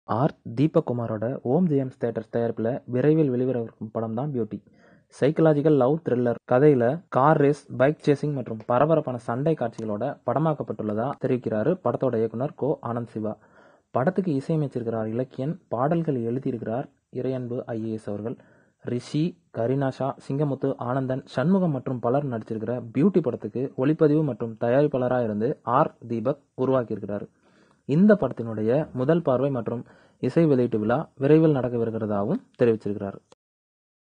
R. Deepak குமாரோட Om James theatres தயாரிப்புல விரைவில் வெளிவரவிருக்கும் படம் தான் பியூட்டி. சைக்கலாஜிக்கல் லவ் த்ரில்லர் கதையில கார் ரேஸ், பைக் சேசிங் மற்றும் பரபரப்பான சண்டை காட்சிகளோட படமாக்கப்பட்டுள்ளதா தெரிவிக்கிறாரு படத்தோட இயக்குனர் கோ. ஆனந்த் சிவா. படத்துக்கு இசையமைச்சிருக்கிறார் இலக்கியன், பாடல்கள் எழுதியிருக்கிறார் இறையன்பு ஐ. ஏ. எஸ். அவர்கள். ரிஷி, கரீனா ஷா, சிங்கமுத்து, ஆனந்தன், சண்முகம் மற்றும் பலர் நடிச்சிருக்கிற பியூட்டி படத்துக்கு ஒளிப்பதிவு மற்றும் தயாரிப்பாளரா இருந்து ஆர். தீபக் உருவாக்கியிருக்கிறாரு. இந்த படத்தினுடைய முதல் பார்வை மற்றும் இசை வெளியீட்டு விழா விரைவில் நடக்கவிருக்கிறதாவும் தெரிவிச்சிருக்கிறாரு.